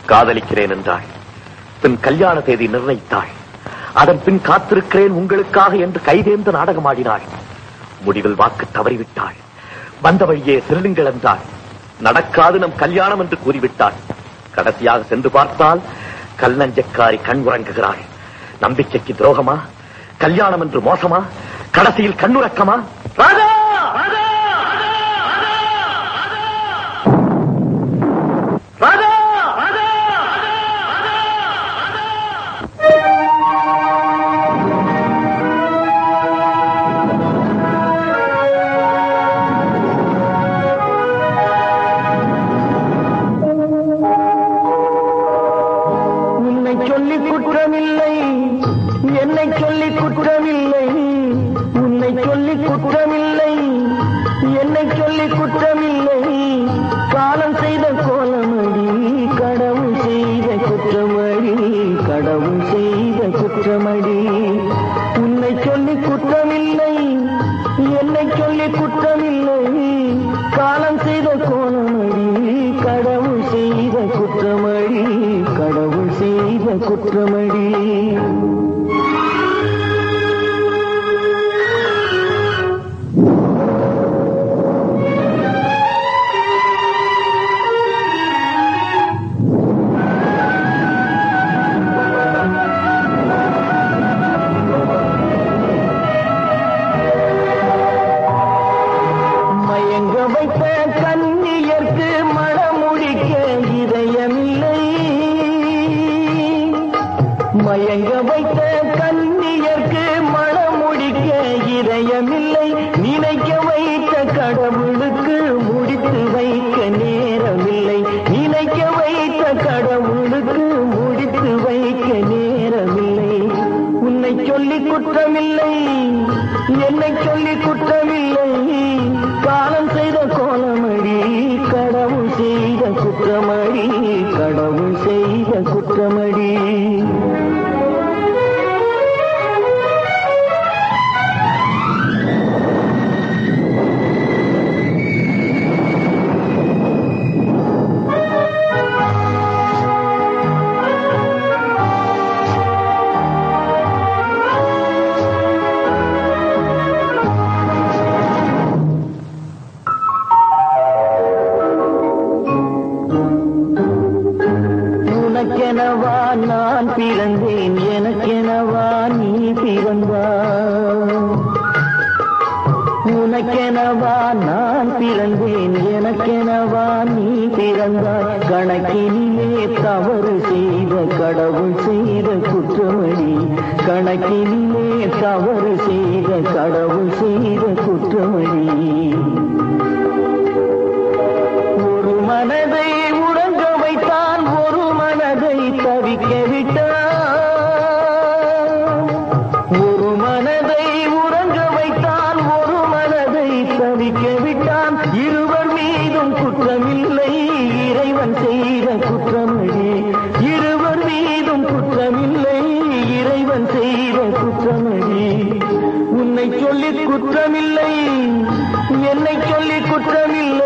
காதலிக்கிறேன் என்றாள் பின் கல்யாண தேதி நிர்ணயித்தாள் அதன் பின் காத்திருக்கிறேன் உங்களுக்காக என்று கைதேர்ந்து நாடகமாடினாள் முடிவில் வாக்கு தவறிவிட்டாள் வந்த வழியே செல்லுங்கள் என்றாள் நடக்காது நம் கல்யாணம் என்று கூறிவிட்டாள் கடைசியாக சென்று பார்த்தால் கல் நஞ்சக்காரி கண் உறங்குகிறாள் நம்பிக்கைக்கு துரோகமா கல்யாணம் என்று மோசமா கடைசியில் கண்ணுறக்கமா ராஜா ராஜா உன்னை சொல்லி குற்றமில்லை என்னை சொல்லி குற்றமில்லை உன்னை சொல்லி குற்றமில்லை என்னை சொல்லி குற்றமில்லை காலம் செய்த கோலமடி கடவுள் செய்த குற்றமடி கடவுள் செய்த குற்றமடி உன்னை சொல்லி குற்றமில்லை என்னை சொல்லி குற்றமில்லை காலம் செய்த கோலமடி கடவுள் செய்த குற்றமடி கடவுள் செய்த குற்றமடி மயங்க வைத்த கண்ணியர்க்கு மணமுடிக்க இதயமில்லை மயங்க வைத்த கண்ணியர்க்கு மணமுடிக்க இதயமில்லை நினைக்க வைத்த கடவுளுக்கு முடித்து வைக்க நேரமில்லை நினைக்க வைத்த கடவுளுக்கு முடித்து வைக்க நேரமில்லை உன்னை சொல்லி குற்றமில்லை என்னை சொல்லி குற்றமில்லை காலம் செய்த கோலமடி கடவுள் செய்த குற்றமடி கடவுள் செய்த குற்றமடி உனக்கெனவா நான் பிறந்தேன் எனக்கெனவா நீ பிறந்தாய் உனக்கெனவா நான் பிறந்தேன் எனக்கெனவா நீ பிறந்தாய் கணக்கினிலே தவறு செய்த கடவுள் செய்த குற்றமடி கணக்கினிலே தவறு செய்த கடவுள் செய்த குற்றமடி ஒரு மனதை உறங்க வைத்தான் ஒரு மனதை தவிக்க விட்டான் ஒரு மனதை உறங்க வைத்தான் ஒரு மனதை தவிக்க விட்டான் இருவர் மீதும் குற்றமில்லை இறைவன் செய்த குற்றமடி இருவர் மீதும் குற்றமில்லை இறைவன் செய்த குற்றமடி உன்னை சொல்லி குற்றமில்லை என்னை சொல்லி குற்றமில்லை